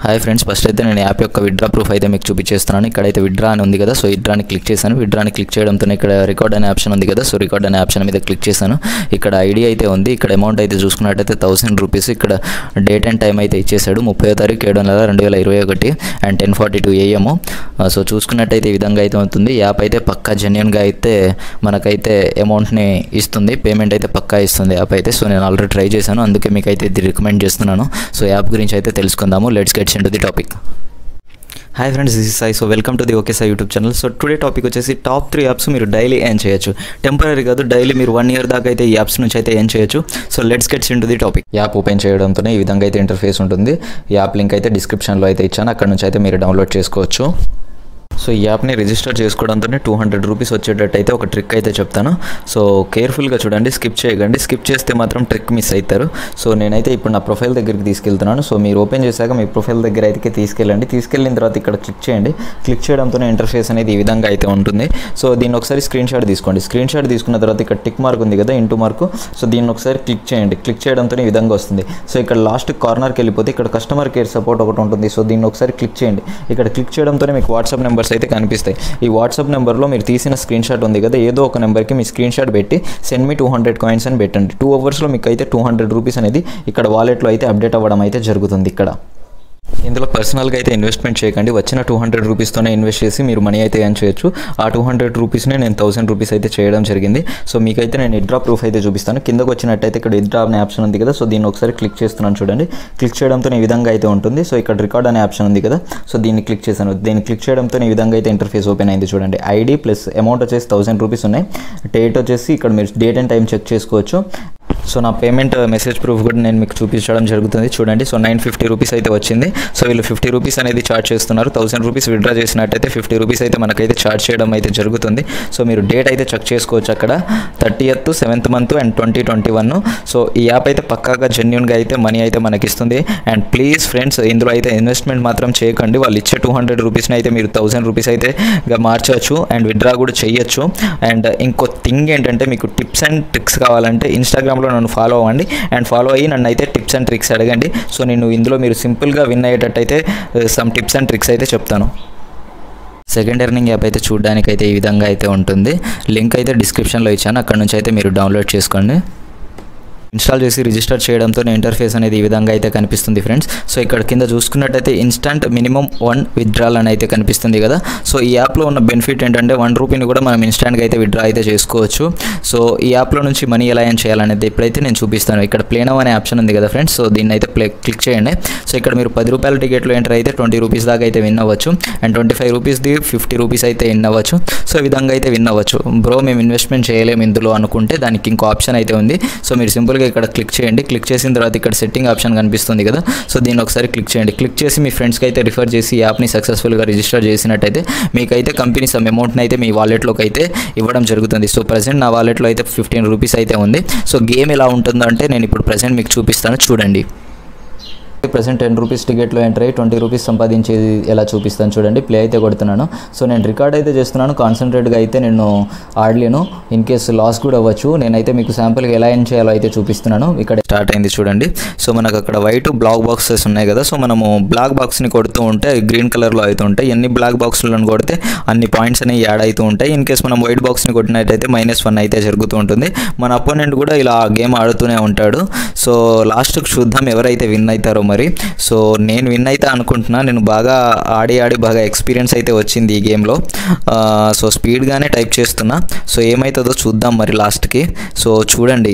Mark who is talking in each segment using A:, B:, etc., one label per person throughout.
A: hi friends first అయితే నేను app యొక్క విడ్రా ప్రూఫ్ అయితే మీకు చూపించేస్తున్నాను ఇక్కడైతే విడ్రా అని ఉంది కదా సో విడ్రాని క్లిక్ చేశాను విడ్రాని క్లిక్ చేయడంతో ఇక్కడ రికార్డ్ అనే ఆప్షన్ ఉంది కదా సో రికార్డ్ అనే ఆప్షన్ మీద క్లిక్ చేశాను ఇక్కడ ఐడి అయితే ఉంది ఇక్కడ అమౌంట్ అయితే చూసుకున్నట్టయితే థౌసండ్ రూపీస్ ఇక్కడ డేట్ అండ్ టైం అయితే ఇచ్చేసాడు ముప్పై తారీఖు ఏడు నెల రెండు వేల ఇరవై ఒకటి and ten forty two AM so చూసుకున్నట్టయితే ఈ విధంగా అయితే ఉంటుంది యాప్ అయితే పక్కా జెన్యున్గా అయితే మనకైతే అమౌంట్ని ఇస్తుంది పేమెంట్ అయితే పక్కా ఇస్తుంది యాప్ అయితే సో నేను ఆల్రెడీ ట్రై చేశాను అందుకే మీకు అయితే ఇది రికమెండ్ చేస్తున్నాను సో యాప్ గురించి అయితే తెలుసుకుందాము let's gets into the topic hi friends this is Sai so welcome to the okay Sai YouTube channel so today topic వచ్చేసి టాప్ త్రీ యాప్స్ మీరు డైలీ ఏం చేయొచ్చు టెంపరీ కాదు డైలీ మీరు వన్ ఇయర్ దాకా అయితే ఈ యాప్స్ నుంచి అయితే ఏం చేయొచ్చు so let's gets into the topic app open చేయడంతోనే ఈ విధంగా అయితే ఇంటర్ఫేస్ ఉంటుంది ఈ యాప్ లింక్ అయితే డిస్క్రిప్షన్లో అయితే ఇచ్చాను అక్కడ నుంచి అయితే మీరు డౌన్లోడ్ చేసుకోవచ్చు సో ఈ యాప్ని రిజిస్టర్ చేసుకోవడంతోనే టూ హండ్రెడ్ రూపీస్ వచ్చేటట్టు అయితే ఒక ట్రిక్ అయితే చెప్తాను సో కేర్ఫుల్గా చూడండి స్కిప్ చేయకండి స్కిప్ చేస్తే మాత్రం ట్రిక్ మిస్ అవుతారు సో నేనైతే ఇప్పుడు నా ప్రొఫైల్ దగ్గరికి తీసుకెళ్తున్నాను సో మీరు ఓపెన్ చేశాక మీ ప్రొఫైల్ దగ్గర అయితే తీసుకెళ్ళండి తీసుకెళ్ళిన తర్వాత ఇక్కడ క్లిక్ చేయండి క్లిక్ చేయడంతోనే ఇంటర్ఫేస్ అనేది ఈ విధంగా అయితే ఉంటుంది సో దీన్ని ఒకసారి స్క్రీన్ షాట్ తీసుకోండి స్క్రీన్ షాట్ తీసుకున్న తర్వాత ఇక్కడ టిక్ మార్క్ ఉంది కదా ఇంటూ మార్కు సో దీన్ని ఒకసారి క్లిక్ చేయండి క్లిక్ చేయడంతో ఈ విధంగా వస్తుంది సో ఇక్కడ లాస్ట్ కార్నర్కి వెళ్ళిపోతే ఇక్కడ కస్టమర్ కేర్ సపోర్ట్ ఒకటి ఉంటుంది సో దీన్ని ఒకసారి క్లిక్ చేయండి ఇక్కడ క్లిక్ చేయడంతోనే మీకు వాట్సాప్ నెంబర్స్ అయితే కనిపిస్తాయి ఈ వాట్సాప్ నెంబర్లో మీరు తీసిన స్క్రీన్ షాట్ ఉంది కదా ఏదో ఒక నెంబర్కి మీ స్క్రీన్ షాట్ పెట్టి send me two hundred coins అని పెట్టండి టూ అవర్స్లో మీకు అయితే టూ హండ్రెడ్ రూపీస్ అనేది ఇక్కడ వాలెట్లో అయితే అప్డేట్ అవ్వడం అయితే జరుగుతుంది ఇక్కడ ఇందులో పర్సనల్గా అయితే ఇన్వెస్ట్మెంట్ చేయకండి వచ్చిన టూ హండ్రెడ్ రూపీస్తోనే ఇన్వెస్ట్ చేసి మీరు మనీ అయితే ఏం చేయొచ్చు ఆ టూ హండ్రెడ్ రూపీస్నే నేను థౌసండ్ రూపీస్ అయితే చేయడం జరిగింది సో మీకైతే నేను విత్డ్రా ప్రూఫ్ అయితే చూపిస్తాను కిందకు వచ్చినట్టయితే ఇక్కడ విత్డ్రా అనే ఆప్షన్ ఉంది కదా సో దీన్ని ఒకసారి క్లిక్ చేస్తున్నాను చూడండి క్లిక్ చేయడంతో ఈ విధంగా అయితే ఉంటుంది సో ఇక్కడ రికార్డ్ అనే ఆప్షన్ ఉంది కదా సో దీన్ని క్లిక్ చేశాను దీన్ని క్లిక్ చేయడంతో ఈ విధంగా అయితే ఇంటర్ఫేస్ ఓపెన్ అయింది చూడండి ఐడి ప్లస్ అమౌంట్ వచ్చేసి థౌసండ్ రూపీస్ ఉన్నాయి డేట్ వచ్చేసి ఇక్కడ మీరు డేట్ అండ్ టైం చెక్ చేసుకోవచ్చు సో నా పేమెంట్ మెసేజ్ ప్రూఫ్ కూడా నేను మీకు చూపించడం జరుగుతుంది చూడండి సో నైన్ ఫిఫ్టీ రూపీస్ అయితే వచ్చింది సో వీళ్ళు ఫిఫ్టీ రూపీస్ అనేది చార్జ్ చేస్తున్నారు థౌసండ్ రూపీస్ విత్డ్రా చేసినట్టయితే ఫిఫ్టీ రూపీస్ అయితే మనకైతే చార్జ్ చేయడం అయితే జరుగుతుంది సో మీరు డేట్ అయితే చెక్ చేసుకోవచ్చు అక్కడ thirtieth seventh month and twenty twenty one so ఈ యాప్ అయితే పక్కాగా జెన్యున్గా అయితే మనీ అయితే మనకి ఇస్తుంది అండ్ ప్లీజ్ ఫ్రెండ్స్ ఇందులో అయితే ఇన్వెస్ట్మెంట్ మాత్రం చేయకండి వాళ్ళు ఇచ్చే టూ హండ్రెడ్ రూపీస్ని అయితే మీరు థౌసండ్ రూపీస్ అయితే మార్చవచ్చు అండ్ విత్డ్రా కూడా చేయొచ్చు అండ్ ఇంకో థింగ్ ఏంటంటే మీకు టిప్స్ అండ్ ట్రిక్స్ కావాలంటే ఇన్స్టాగ్రామ్లో నన్ను ఫాలో అవ్వండి అండ్ ఫాలో అయ్యి నన్ను అయితే టిప్స్ అండ్ ట్రిక్స్ అడగండి సో నేను ఇందులో మీరు సింపుల్గా విన్ అయ్యేటట్టయితే సమ్ టిప్స్ అండ్ ట్రిక్స్ అయితే చెప్తాను సెకండ్ ఎర్నింగ్ యాప్ అయితే చూడడానికి అయితే ఈ విధంగా అయితే ఉంటుంది లింక్ అయితే డిస్క్రిప్షన్లో ఇచ్చాను అక్కడ నుంచి అయితే మీరు డౌన్లోడ్ చేసుకోండి ఇన్స్టాల్ చేసి రిజిస్టర్ చేయడంతో ఇంటర్ఫేస్ అనేది ఈ విధంగా అయితే కనిపిస్తుంది ఫ్రెండ్స్ సో ఇక్కడ కింద చూసుకున్నట్టయితే ఇన్స్టంట్ మినిమం వన్ విత్డ్రాల్ అని అయితే కనిపిస్తుంది కదా సో ఈ యాప్లో ఉన్న బెనిఫిట్ ఏంటంటే వన్ రూపీని కూడా మనం ఇన్స్టాంట్గా అయితే విత్డ్రా అయితే చేసుకోవచ్చు సో ఈ యాప్లో నుంచి మనీ ఎలా ఏం చేయాలనేది ఇప్పుడైతే నేను చూపిస్తాను ఇక్కడ ప్లేనో అనే ఆప్షన్ ఉంది కదా ఫ్రెండ్స్ సో దీన్ని అయితే ప్లే క్లిక్ చేయండి సో ఇక్కడ మీరు పది రూపాయల టికెట్లో ఎంటర్ అయితే ట్వంటీ రూపీస్ దాకా అయితే విన్ అవ్వచ్చు అండ్ ట్వంటీ ఫైవ్ రూపీస్ది ఫిఫ్టీ రూపీస్ అయితే విన్ అవ్వచ్చు సో ఈ విధంగా అయితే విన్ అవ్వచ్చు బ్రో మేము ఇన్వెస్ట్మెంట్ చేయలేము ఇందులో అనుకుంటే దానికి ఇంకో ఆప్షన్ అయితే ఉంది సో మీరు సింపుల్గా ఇక్కడ క్లిక్ చేయండి క్లిక్ చేసిన తర్వాత ఇక్కడ సెట్టింగ్ ఆప్షన్ కనిపిస్తుంది కదా సో దీన్ని ఒకసారి క్లిక్ చేయండి క్లిక్ చేసి మీ ఫ్రెండ్స్కి అయితే రిఫర్ చేసి ఈ యాప్ని సక్సెస్ఫుల్గా రిజిస్టర్ చేసినట్టయితే మీకైతే కంపెనీ సమ్ అమౌంట్ని అయితే మీ వాలెట్లోకి అయితే ఇవ్వడం జరుగుతుంది సో ప్రజెంట్ నా వాలెట్లో అయితే ఫిఫ్టీన్ రూపీస్ అయితే ఉంది సో గేమ్ ఎలా ఉంటుందో అంటే నేను ఇప్పుడు ప్రజెంట్ మీకు చూపిస్తాను చూడండి ప్రజెంట్ టెన్ రూపీస్ టికెట్లో ఎంటర్ అయ్యి ట్వంటీ రూపీస్ సంపాదించేది ఎలా చూపిస్తాను చూడండి ప్లే అయితే కొడుతున్నాను సో నేను రికార్డ్ అయితే చేస్తున్నాను కాన్సన్ట్రేట్గా అయితే నేను ఆడలేను ఇన్ కేస్ లాస్ కూడా అవ్వచ్చు నేనైతే మీకు శాంపుల్గా ఎలా ఏం చేయాలో అయితే చూపిస్తున్నాను ఇక్కడ స్టార్ట్ అయింది చూడండి సో మనకు అక్కడ వైట్ బ్లాక్ బాక్సెస్ ఉన్నాయి కదా సో మనము బ్లాక్ బాక్స్ని కొడుతూ ఉంటే గ్రీన్ కలర్లో అయితే ఉంటాయి ఎన్ని బ్లాక్ బాక్స్లను కొడితే అన్ని పాయింట్స్ అనేవి యాడ్ అవుతూ ఉంటాయి ఇన్ కేస్ మనం వైట్ బాక్స్ని కొట్టినట్టయితే మైనస్ వన్ అయితే జరుగుతూ ఉంటుంది మన అపోనెంట్ కూడా ఇలా గేమ్ ఆడుతూనే ఉంటాడు సో లాస్ట్కి చూద్దాం ఎవరైతే విన్ అవుతారో మరి సో నేను విన్ అయితే అనుకుంటున్నా నేను బాగా ఆడి ఆడి బాగా ఎక్స్పీరియన్స్ అయితే వచ్చింది ఈ గేమ్లో సో స్పీడ్గానే టైప్ చేస్తున్నా సో ఏమవుతుందో చూద్దాం మరి లాస్ట్కి సో చూడండి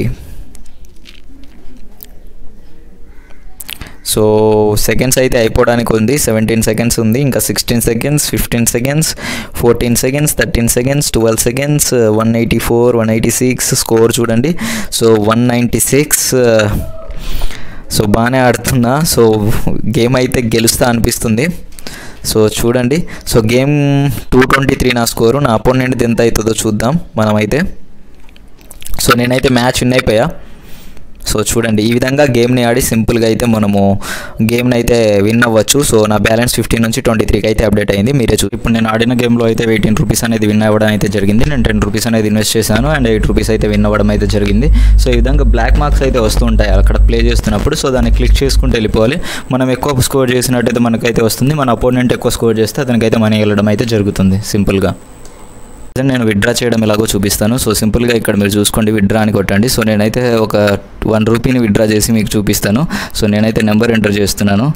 A: సో సెకండ్స్ అయితే అయిపోవడానికి ఉంది సెవెంటీన్ సెకండ్స్ ఉంది ఇంకా sixteen seconds fifteen seconds fourteen seconds thirteen seconds twelve seconds one eighty four one eighty six score చూడండి so one ninety six so బాగానే ఆడుతున్నా సో గేమ్ అయితే గెలుస్తా అనిపిస్తుంది సో చూడండి so game two twenty three నా స్కోరు నా opponent ఎంత అవుతుందో చూద్దాం మనమైతే సో నేనైతే మ్యాచ్ విన్ అయిపోయా సో చూడండి ఈ విధంగా గేమ్ని ఆడి సింపుల్గా అయితే మనము గేమ్ని అయితే విన్ అవ్వచ్చు సో నా బ్యాలెన్స్ ఫిఫ్టీన్ నుంచి ట్వంటీ త్రీకి అయితే అప్డేట్ అయింది మీరే చూ ఇప్పుడు నేను ఆడిన గేమ్లో అయితే ఎయిటీన్ రూపీస్ అనేది విన్ అవ్వడం అయితే జరిగింది నేను టెన్ రూపీస్ అనేది ఇన్వెస్ట్ చేశాను అండ్ ఎయిట్ రూపీస్ అయితే విన్ అవ్వడం అయితే జరిగింది సో ఈ విధంగా బ్లాక్ మార్క్స్ అయితే వస్తూ ఉంటాయి అక్కడ ప్లే చేస్తున్నప్పుడు సో దాన్ని క్లిక్ చేసుకుంటూ వెళ్ళిపోవాలి మనం ఎక్కువ స్కోర్ చేసినట్టయితే మనకైతే వస్తుంది మన అపోనెంట్ ఎక్కువ స్కోర్ చేస్తే అతనికైతే మనీ వెళ్ళడం అయితే జరుగుతుంది సింపుల్గా ప్రజెంట్ నేను విత్డ్రా చేయడం ఎలాగో చూపిస్తాను సో సింపుల్గా ఇక్కడ మీరు చూసుకోండి విత్డ్రా అని కొట్టండి సో నేనైతే ఒక వన్ రూపీని విత్డ్రా చేసి మీకు చూపిస్తాను సో నేనైతే నెంబర్ ఎంటర్ చేస్తున్నాను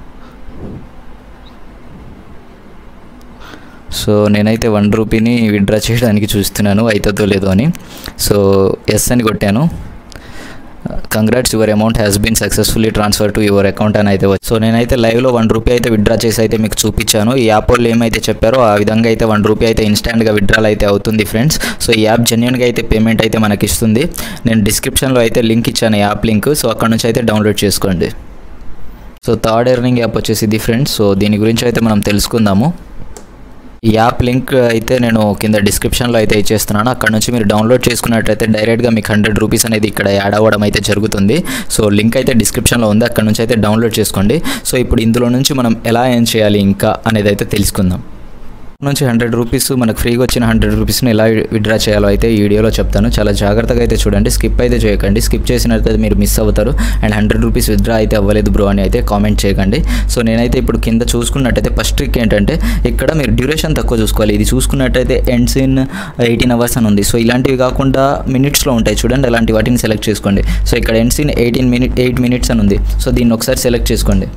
A: సో నేనైతే వన్ రూపీని విత్డ్రా చేయడానికి చూస్తున్నాను అవుతుందో లేదో అని సో ఎస్ అని కొట్టాను congrats your amount has been successfully transfer to your account అని అయితే వచ్చి సో నేనైతే లైవ్లో వన్ రూపీ అయితే విత్డ్రా చేసి అయితే మీకు చూపించాను ఈ యాప్ వాళ్ళు ఏమైతే చెప్పారో ఆ విధంగా అయితే వన్ రూపీ అయితే ఇన్స్టాంట్గా విత్డ్రాల్ అయితే అవుతుంది ఫ్రెండ్స్ సో ఈ యాప్ జెన్యున్గా అయితే పేమెంట్ అయితే మనకి ఇస్తుంది నేను డిస్క్రిప్షన్లో అయితే లింక్ ఇచ్చాను యాప్ లింక్ సో అక్కడ నుంచి అయితే డౌన్లోడ్ చేసుకోండి సో థర్డ్ ఎర్నింగ్ యాప్ వచ్చేసి ఇది ఫ్రెండ్స్ సో దీని గురించి అయితే మనం తెలుసుకుందాము ఈ యాప్ లింక్ అయితే నేను కింద డిస్క్రిప్షన్లో అయితే ఇచ్చేస్తున్నాను అక్కడ నుంచి మీరు డౌన్లోడ్ చేసుకున్నట్టయితే డైరెక్ట్గా మీకు హండ్రెడ్ రూపీస్ అనేది ఇక్కడ యాడ్ అవ్వడం అయితే జరుగుతుంది సో లింక్ అయితే డిస్క్రిప్షన్లో ఉంది అక్కడ నుంచి అయితే డౌన్లోడ్ చేసుకోండి సో ఇప్పుడు ఇందులో నుంచి మనం ఎలా ఏం చేయాలి ఇంకా అనేది అయితే తెలుసుకుందాం నుంచి హండ్రెడ్ రూపీస్ మనకు ఫ్రీగా వచ్చిన హండ్రెడ్ రూపీస్ని ఎలా విత్డ్రా చేయాలో అయితే ఈ వీడియోలో చెప్తాను చాలా జాగ్రత్తగా అయితే చూడండి స్కిప్ అయితే చేయకండి స్కిప్ చేసినట్లయితే మీరు మిస్ అవుతారు అండ్ హండ్రెడ్ రూపీస్ విత్డ్రా అయితే అవ్వలేదు బ్రో అని అయితే కామెంట్ చేయకండి సో నేనైతే ఇప్పుడు కింద చూసుకున్నట్టయితే ఫస్ట్ ట్రిక్ ఏంటంటే ఇక్కడ మీరు డ్యూరేషన్ తక్కువ చూసుకోవాలి ఇది చూసుకున్నట్టయితే ఎండ్స్ ఇన్ ఎయిటీన్ అవర్స్ అని ఉంది సో ఇలాంటివి కాకుండా మినిట్స్లో ఉంటాయి చూడండి అలాంటి వాటిని సెలెక్ట్ చేసుకోండి సో ఇక్కడ ends in eighteen minute eight minutes అని ఉంది సో దీన్ని ఒకసారి సెలెక్ట్ చేసుకోండి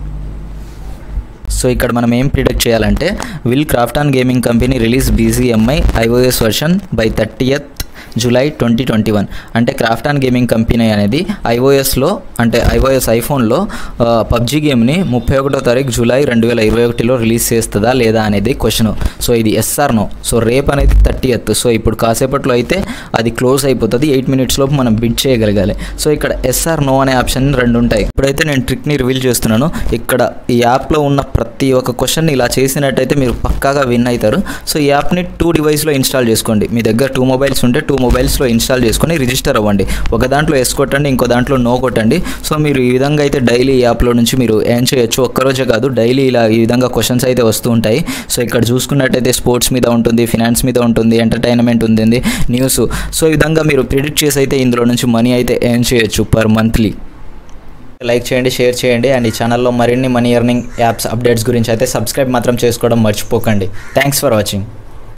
A: సో ఇక్కడ మనం ఏం ప్రిడిక్ట్ చేయాలంటే will Krafton gaming company release BGMI iOS version by thirtieth July twenty twenty one అంటే క్రాఫ్టాన్ గేమింగ్ కంపెనీ అనేది ఐఓఎస్లో అంటే ఐఓఎస్ ఐఫోన్లో పబ్జీ గేమ్ని ముప్పై ఒకటో తారీఖు జూలై రెండు వేల ఇరవై ఒకటిలో రిలీజ్ చేస్తుందా లేదా అనేది క్వశ్చన్ సో ఇది ఎస్ఆర్ నో సో రేప్ అనేది థర్టీ ఎత్ సో ఇప్పుడు కాసేపట్లో అయితే అది క్లోజ్ అయిపోతుంది ఎయిట్ మినిట్స్ లోపు మనం బిడ్ చేయగలగాలి సో ఇక్కడ ఎస్ఆర్ నో అనే ఆప్షన్ రెండు ఉంటాయి ఇప్పుడైతే నేను ట్రిక్ని రివీల్ చేస్తున్నాను ఇక్కడ ఈ యాప్లో ఉన్న ప్రతి ఒక్క క్వశ్చన్ ఇలా చేసినట్టయితే మీరు పక్కాగా విన్ అవుతారు సో ఈ యాప్ని టూ డివైస్లో ఇన్స్టాల్ చేసుకోండి మీ దగ్గర టూ మొబైల్స్ ఉంటే టూ మొబైల్స్లో ఇన్స్టాల్ చేసుకొని రిజిస్టర్ అవ్వండి ఒక దాంట్లో ఎస్ కొట్టండి ఇంకో దాంట్లో నో కొట్టండి సో మీరు ఈ విధంగా అయితే డైలీ ఈ యాప్లో నుంచి మీరు ఏం చేయొచ్చు ఒక్కరోజే కాదు డైలీ ఇలా ఈ విధంగా క్వశ్చన్స్ అయితే వస్తూ ఉంటాయి సో ఇక్కడ చూసుకున్నట్టయితే స్పోర్ట్స్ మీద ఉంటుంది ఫినాన్స్ మీద ఉంటుంది ఎంటర్టైన్మెంట్ ఉంటుంది న్యూస్ సో ఈ విధంగా మీరు ప్రిడిక్ట్ చేసి అయితే ఇందులో నుంచి మనీ అయితే ఎర్న్ చేయొచ్చు పర్ మంత్లీ లైక్ చేయండి షేర్ చేయండి అండ్ ఈ ఛానల్లో మరిన్ని మనీ ఎర్నింగ్ యాప్స్ అప్డేట్స్ గురించి అయితే సబ్స్క్రైబ్ మాత్రం చేసుకోవడం మర్చిపోకండి థ్యాంక్స్ ఫర్ వాచింగ్